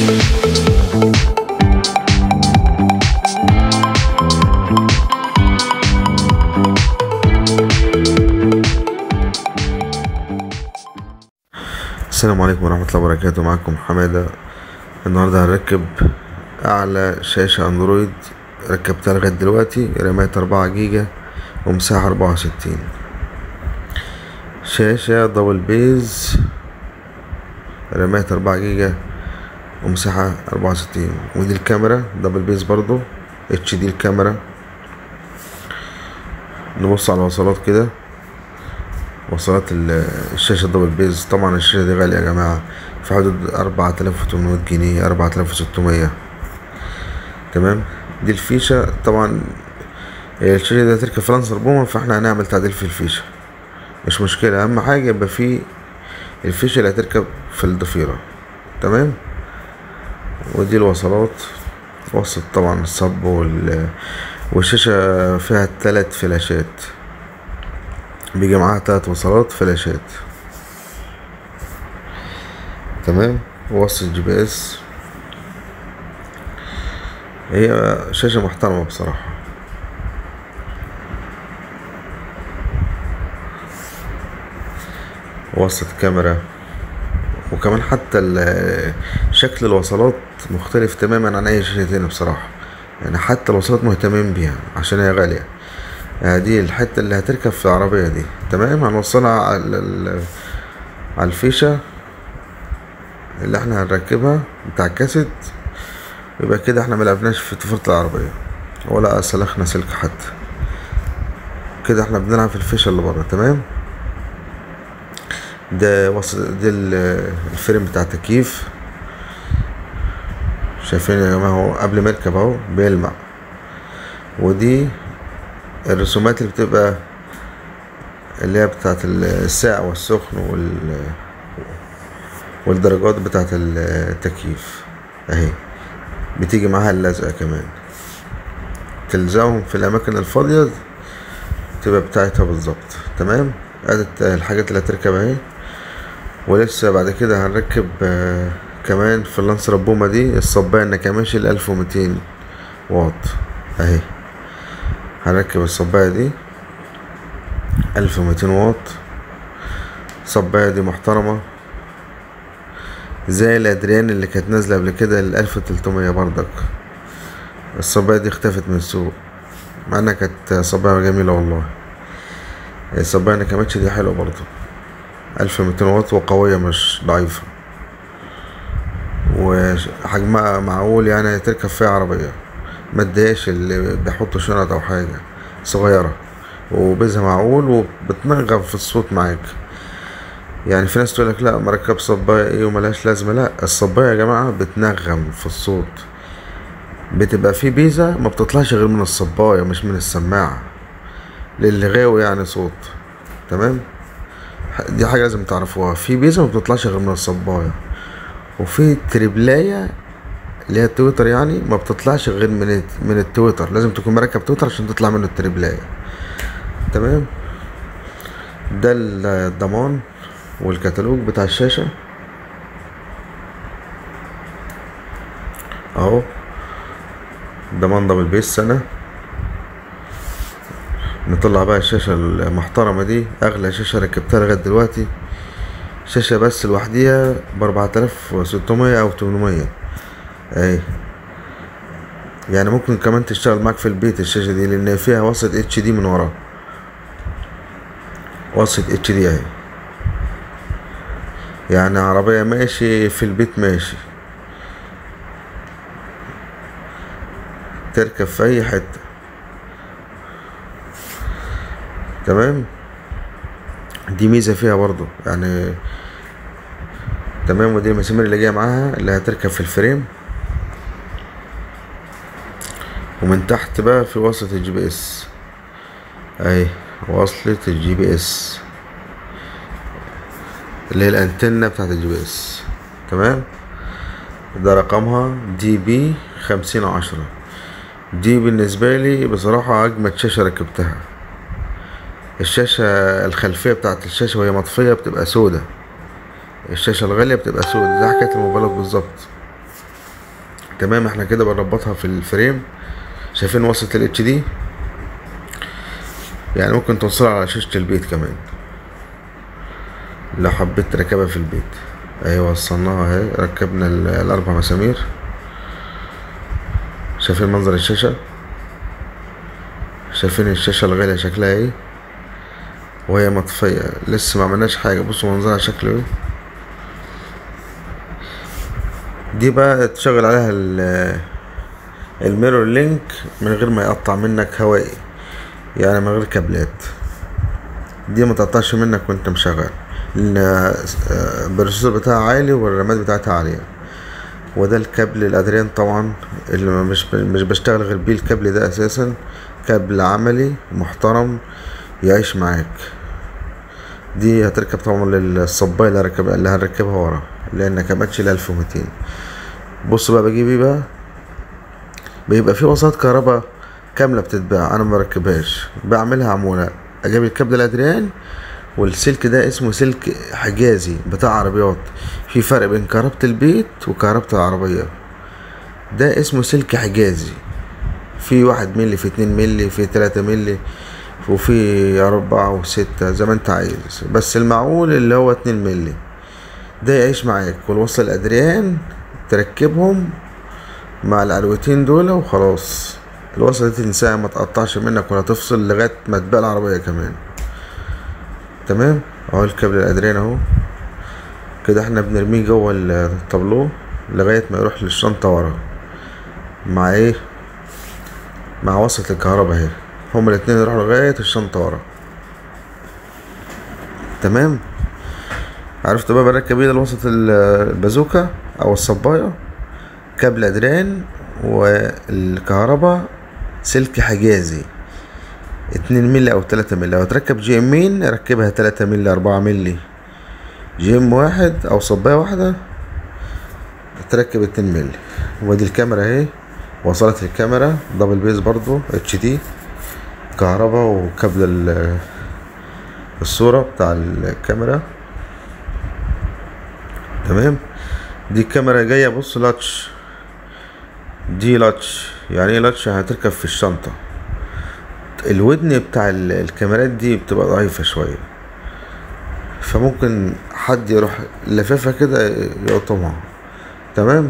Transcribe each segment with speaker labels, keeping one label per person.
Speaker 1: السلام عليكم ورحمة الله وبركاته معكم حمادة النهاردة هنركب أعلى شاشة أندرويد ركبتها لغاية دلوقتي رامات أربعة جيجا ومساحة أربعة وستين شاشة دبل بيز رامات أربعة جيجا ومساحة أربعة وستين ودي الكاميرا دبل بيز برضو اتش دي الكاميرا نبص على الوصلات كده وصلات ال- الشاشة الدبل بيز طبعا الشاشة دي غالية يا جماعة في حدود أربعة آلاف وتمنمية جنيه أربعة آلاف وستمية تمام دي الفيشة طبعا الشاشة دي هتركب في لانسر بومة فاحنا هنعمل تعديل في الفيشة مش مشكلة أهم حاجة يبقى في الفيشة اللي هتركب في الضفيرة تمام ودي الوصلات وصلت طبعا الصب وال والشاشة فيها تلات فلاشات بيجي معاها تلات وصلات فلاشات تمام وصل جي بي اس هي شاشة محترمة بصراحة وصلت كاميرا وكمان حتى ال- شكل الوصلات مختلف تماما عن اي شاشة تاني بصراحة يعني حتى الوصلات مهتمين بيها عشان هي غالية يعني دي الحتة اللي هتركب في العربية دي تمام هنوصلها على ال- على الفيشة اللي احنا هنركبها بتاع الكاسيت يبقى كده احنا ملعبناش في طفولة العربية ولا سلخنا سلك حتى كده احنا بنلعب في الفيشة اللي بره تمام ده وصل دي ال- الفريم بتاع التكييف شايفين يا جماعة اهو قبل ما يركب اهو بيلمع ودي الرسومات اللي بتبقى اللي هي بتاعت الساعة والسخن وال والدرجات بتاعت التكييف اهي بتيجي معاها اللزقة كمان تلزقهم في الأماكن الفاضية تبقى بتاعتها بالظبط تمام ادي الحاجات اللي هتركب اهي ولسه بعد كده هنركب آه، كمان في اللانسر البومة دي الصباية النكاماشي الألف وميتين واط اهي هنركب الصباية دي ألف وميتين واط الصباية دي محترمة زي الأدريان اللي كانت نازلة قبل كده الألف وتلتمية برضك الصباية دي اختفت من السوق مع انها كانت صباية جميلة والله الصباية نكاماتش دي حلوة برضه ألف وميتين واط وقوية مش ضعيفة وحجمها معقول يعني تركب فيها عربية ما تضايقش اللي بيحطوا شنط أو حاجة صغيرة وبيزها معقول وبتنغم في الصوت معاك يعني في ناس تقول لك لا مركب صباية ايه وملهاش لازمة لا الصباية يا جماعة بتنغم في الصوت بتبقى في بيزة ما بتطلعش غير من الصباية مش من السماعة للي غاوي يعني صوت تمام دي حاجة لازم تعرفوها في بيزة ما بتطلعش غير من الصباية وفي تريبلاية اللي هي التويتر يعني ما بتطلعش غير من الت- من التويتر لازم تكون مركب تويتر عشان تطلع منه التريبلاية تمام ده الضمان والكتالوج بتاع الشاشة اهو ضمان دبل بيس سنة نطلع بقى الشاشة المحترمة دي أغلى شاشة ركبتها لغاية دلوقتي شاشة بس لوحديها بأربعة آلاف وستمية أو تمنمية أهي يعني ممكن كمان تشتغل معاك في البيت الشاشة دي لأن فيها وصلة اتش دي من ورا وصلة اتش دي أهي يعني عربية ماشي في البيت ماشي تركب في أي حتة تمام دي ميزة فيها برضو يعني تمام ودي المسامير اللي جاية معاها اللي هتركب في الفريم ومن تحت بقى في وصلة الجي بي اس اهي وصلة الجي بي اس اللي هي الانتنة بتاعت الجي بي اس تمام ده رقمها دي بي خمسين عشرة دي بالنسبة لي بصراحة أجمد شاشة ركبتها الشاشة الخلفية بتاعت الشاشة وهي مطفية بتبقى سودة الشاشة الغالية بتبقى سودة زي حكاية الموبايلات بالظبط تمام احنا كده بنربطها في الفريم شايفين وصلة ال اتش دي يعني ممكن توصلها على شاشة البيت كمان لو حبيت تركبها في البيت اهي وصلناها اهي ركبنا ال- الاربع مسامير شايفين منظر الشاشة شايفين الشاشة الغالية شكلها ايه وهي مطفية لسه ما عملناش حاجة بصوا منظرها شكله ايه دي بقى تشغل عليها ال- الميرور لينك من غير ما يقطع منك هوائي يعني من غير كابلات دي ما تقطعش منك وانت مشغل لان آه، البروسيسور بتاعها عالي والرامات بتاعتها عالية وده الكابل الادريان طبعا اللي ما مش مش بشتغل غير بيه الكابل ده اساسا كابل عملي محترم يعيش معاك دي هتركب طبعا للصباية اللي هركب اللي هنركبها ورا لان كابتش ال 1200 بص بقى بجيب ايه بقى بيبقى في وسائط كهرباء كاملة بتتباع انا ما بركبهاش بعملها عمولة اجيب الكابل الادريان والسلك ده اسمه سلك حجازي بتاع عربيات في فرق بين كهربة البيت وكهربة العربية ده اسمه سلك حجازي في واحد ملي في اتنين ملي في تلاتة ملي وفي أربعة وستة زي ما انت عايز بس المعقول اللي هو اتنين ملي ده يعيش معاك والوصل الأدريان تركبهم مع العلوتين دول وخلاص الوصلة دي تنساها ما تقطعش منك ولا تفصل لغاية ما تبقى العربية كمان تمام اهو الكابل الأدريان اهو كده احنا بنرميه جوه الطابلو لغاية ما يروح للشنطة ورا مع ايه مع وصلة الكهرباء اهي هما الاتنين يروحوا لغاية الشنطة ورا تمام عرفت بقى بركب ايه وسط البازوكا او الصباية كابل ادران والكهرباء سلك حجازي اتنين ملي او تلاتة ملي لو هتركب جي امين ركبها تلاتة ملي اربعة ملي جي ام واحد او صباية واحدة تركب اتنين ملي وادي الكاميرا اهي وصلت الكاميرا دبل بيز برضو اتش دي كهرباء وكابل ال- الصورة بتاع الكاميرا تمام دي الكاميرا جاية بص لاتش دي لاتش يعني ايه لاتش هتركب في الشنطة الودن بتاع ال- الكاميرات دي بتبقى ضعيفة شوية فممكن حد يروح لفافها كده يقطمها تمام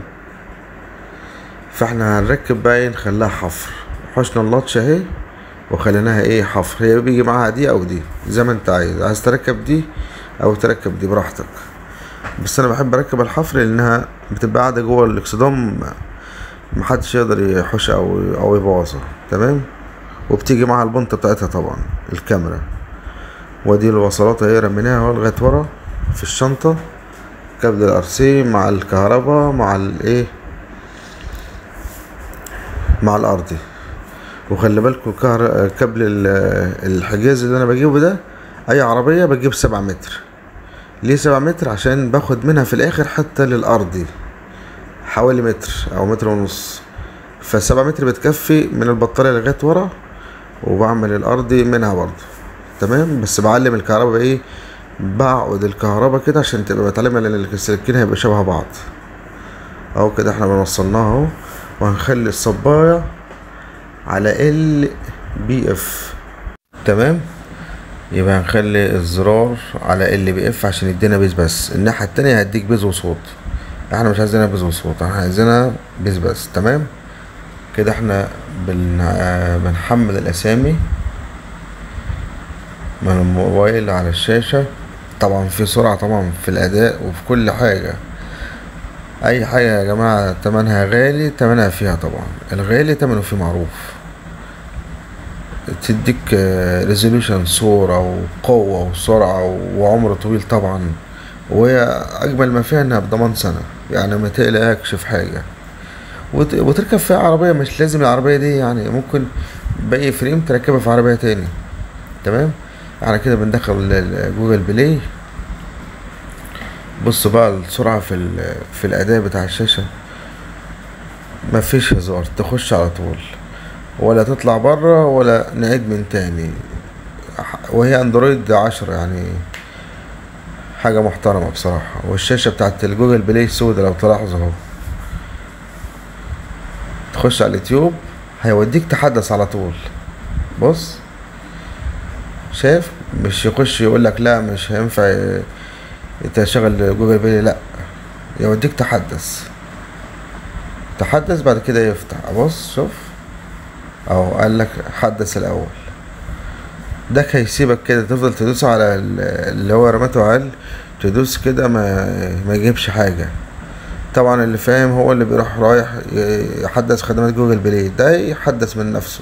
Speaker 1: فاحنا هنركب بقى ايه نخليها حفر حشنا اللاتش اهي وخليناها ايه حفر هي بيجي معاها دي او دي زي ما انت عايز عايز تركب دي او تركب دي براحتك بس انا بحب اركب الحفر لانها بتبقى قاعده جوه الاكسدام محدش يقدر يحوش او او يبوظها تمام وبتيجي معاها البنطه بتاعتها طبعا الكاميرا ودي الوصلات اهي رميناها اهو لغايه ورا في الشنطه كابل الارسي مع الكهرباء مع الايه مع الارضي وخلي بالكوا كهر... كابل ال- الحجاز اللي انا بجيبه ده اي عربيه بجيب سبعة متر ليه سبعة متر عشان باخد منها في الاخر حتى للارضي حوالي متر او متر ونص فالسبعة متر بتكفي من البطارية لغاية ورا وبعمل الارضي منها برضه تمام بس بعلم الكهرباء ايه بعقد الكهرباء كده عشان تبقى متعلمة لان السلكين هيبقى شبه بعض اهو كده احنا بنوصلناها اهو وهنخلي الصباية على ال بي اف تمام يبقى هنخلي الزرار على ال بي اف عشان يدينا بيز بس الناحية التانية هيديك بيز وصوت احنا مش عايزينها بيز وصوت احنا عايزينها بيز بس تمام كده احنا بن... آه، بنحمل الاسامي من الموبايل على الشاشة طبعا في سرعة طبعا في الاداء وفي كل حاجة اي حاجة يا جماعة تمنها غالي تمنها فيها طبعا الغالي تمنه فيه معروف تديك ريزوليوشن صورة وقوة وسرعة وعمر طويل طبعا وهي أجمل ما فيها إنها بضمان سنة يعني ما تقلقكش في حاجة وت- وتركب فيها عربية مش لازم العربية دي يعني ممكن باقي فريم تركبها في عربية تاني تمام احنا كده بندخل ال- ال- جوجل بلاي بص بقى السرعة في ال- في الأداء بتاع الشاشة مفيش هزار تخش على طول ولا تطلع بره ولا نعيد من تاني ح- وهي اندرويد عشرة يعني حاجة محترمة بصراحة والشاشة بتاعت الجوجل بلاي سودا لو تلاحظ اهو تخش على اليوتيوب هيوديك تحدث على طول بص شايف مش يخش يقول لك لا مش هينفع ي- تشغل جوجل بلاي لا يوديك تحدث تحدث بعد كده يفتح بص شوف اهو قال لك حدث الاول ده هيسيبك كده تفضل تدوس على ال- اللي هو رمته عال تدوس كده ما ما يجيبش حاجة طبعا اللي فاهم هو اللي بيروح رايح ي- يحدث خدمات جوجل بلاي ده يحدث من نفسه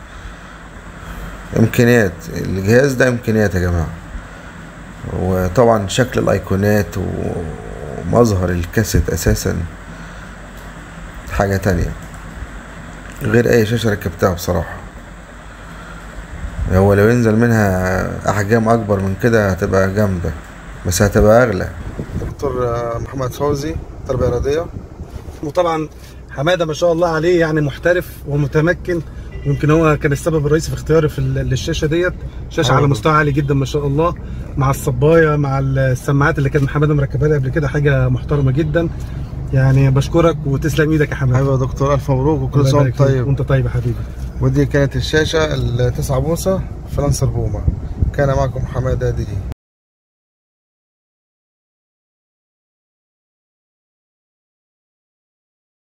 Speaker 1: امكانيات الجهاز ده امكانيات يا جماعة وطبعا شكل الايقونات ومظهر الكاسيت اساسا حاجة تانية غير اي شاشة ركبتها بصراحة هو لو ينزل منها احجام اكبر من كده هتبقى جامدة بس هتبقى اغلى دكتور محمد فوزي تربية رياضية
Speaker 2: وطبعا حماده ما شاء الله عليه يعني محترف ومتمكن ويمكن هو كان السبب الرئيسي في اختياري في ال- للشاشه ديت شاشه
Speaker 1: آه.
Speaker 2: على مستوى عالي جدا ما شاء الله مع الصبايه مع السماعات اللي كان حماده مركبها لي قبل كده حاجه محترمه جدا يعني بشكرك وتسلم ايدك يا حماده
Speaker 1: حبيبي يا دكتور الف مبروك وكل
Speaker 2: الله
Speaker 1: سنة
Speaker 2: يبارك
Speaker 1: وانت
Speaker 2: فيك.
Speaker 1: طيب
Speaker 2: وانت طيب يا حبيبي
Speaker 1: ودي كانت الشاشة التسعة بوصة فرنسا البومة كان معكم حمادة دي